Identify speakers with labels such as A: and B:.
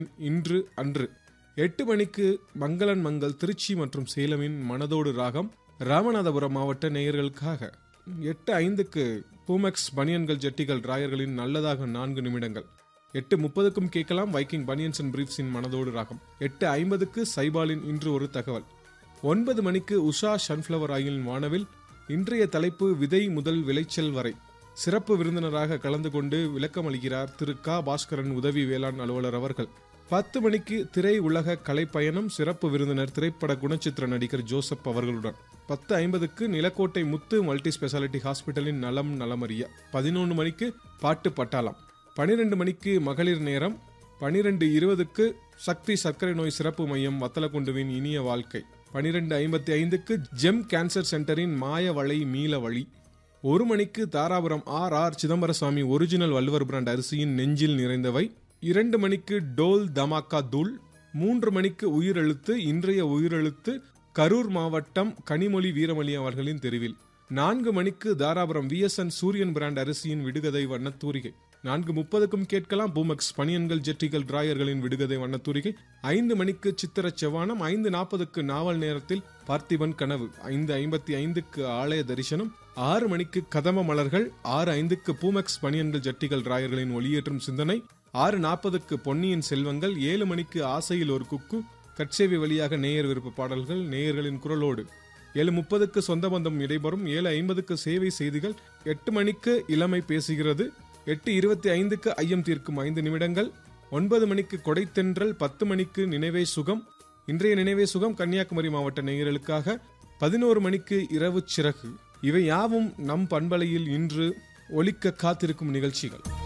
A: இன்று அன்று எட்டு மணிக்கு மங்களன் மங்கள் திருச்சி மற்றும் சேலமின் மனதோடு ராகம் ராமநாதபுரம் மாவட்ட நேயர்களுக்காக எட்டு ஐந்துக்கு பூமெக்ஸ் பனியன்கள் ஜெட்டிகள் ராயர்களின் நல்லதாக நான்கு நிமிடங்கள் எட்டு முப்பதுக்கும் கேட்கலாம் வைக்கிங் பனியன்ஸ் அண்ட் பிரீஃப்ஸின் மனதோடு ராகம் எட்டு ஐம்பதுக்கு சைபாலின் இன்று ஒரு தகவல் ஒன்பது மணிக்கு உஷா சன்ஃப்ளவர் ஆயிலின் வானவில் இன்றைய தலைப்பு விதை முதல் விளைச்சல் வரை சிறப்பு விருந்தினராக கலந்து கொண்டு விளக்கம் அளிக்கிறார் திரு க பாஸ்கரன் உதவி வேளாண் அலுவலர் அவர்கள் பத்து மணிக்கு திரை உலக கலைப்பயணம் சிறப்பு விருந்தினர் திரைப்பட குணச்சித்திர நடிகர் ஜோசப் அவர்களுடன் பத்து ஐம்பதுக்கு நிலக்கோட்டை முத்து மல்டி ஸ்பெஷாலிட்டி ஹாஸ்பிட்டலின் நலம் நலமறிய பதினொன்று மணிக்கு பாட்டு பட்டாளம் பனிரெண்டு மணிக்கு மகளிர் நேரம் பனிரெண்டு இருபதுக்கு சக்தி சர்க்கரை நோய் சிறப்பு மையம் வத்தலக்குண்டுவின் இனிய வாழ்க்கை பனிரெண்டு ஐம்பத்தி ஐந்துக்கு ஜெம் கேன்சர் சென்டரின் மாய வளை மீள வழி ஒரு மணிக்கு Dharapuram R R Chidambarasamy original Valluvar brand அரிசியின் நெஞ்சில் நிறைந்தவை இரண்டு மணிக்கு டோல் தமாக்கா தூள் மூன்று மணிக்கு உயிரெழுத்து இன்றைய உயிரெழுத்து கரூர் மாவட்டம் கனிமொழி வீரமணி அவர்களின் தெருவில் நான்கு மணிக்கு தாராபுரம் விஎஸ்என் சூரியன் பிராண்ட் அரிசியின் விடுகதை வண்ணத்தூரிகை நான்கு முப்பதுக்கும் கேட்கலாம் பூமக்ஸ் பனியன்கள் ஜெட்டிகள் டிராயர்களின் விடுகதை வண்ணத்தூரிகை ஐந்து மணிக்கு சித்திர செவ்வானம் ஐந்து நாற்பதுக்கு நாவல் நேரத்தில் பார்த்திபன் கனவு ஐந்து ஐம்பத்தி ஐந்துக்கு ஆலய தரிசனம் ஆறு மணிக்கு கதம மலர்கள் ஆறு ஐந்துக்கு பூமெக்ஸ் பனியன்கள் ஜட்டிகள் டிராயர்களின் ஒளியேற்றும் சிந்தனை ஆறு நாற்பதுக்கு பொன்னியின் செல்வங்கள் ஏழு மணிக்கு ஆசையில் ஒரு குக்கு கட்சேவி வழியாக நேயர் விருப்ப பாடல்கள் நேயர்களின் குரலோடு ஏழு முப்பதுக்கு சொந்த பந்தம் இடைபெறும் ஏழு ஐம்பதுக்கு சேவை செய்திகள் எட்டு மணிக்கு இளமை பேசுகிறது எட்டு இருபத்தி ஐந்துக்கு ஐயம் தீர்க்கும் ஐந்து நிமிடங்கள் ஒன்பது மணிக்கு கொடைத்தென்றல் பத்து மணிக்கு நினைவே சுகம் இன்றைய நினைவே சுகம் கன்னியாகுமரி மாவட்ட நேயர்களுக்காக பதினோரு மணிக்கு இரவு சிறகு இவை யாவும் நம் பண்பலையில் இன்று ஒலிக்க காத்திருக்கும் நிகழ்ச்சிகள்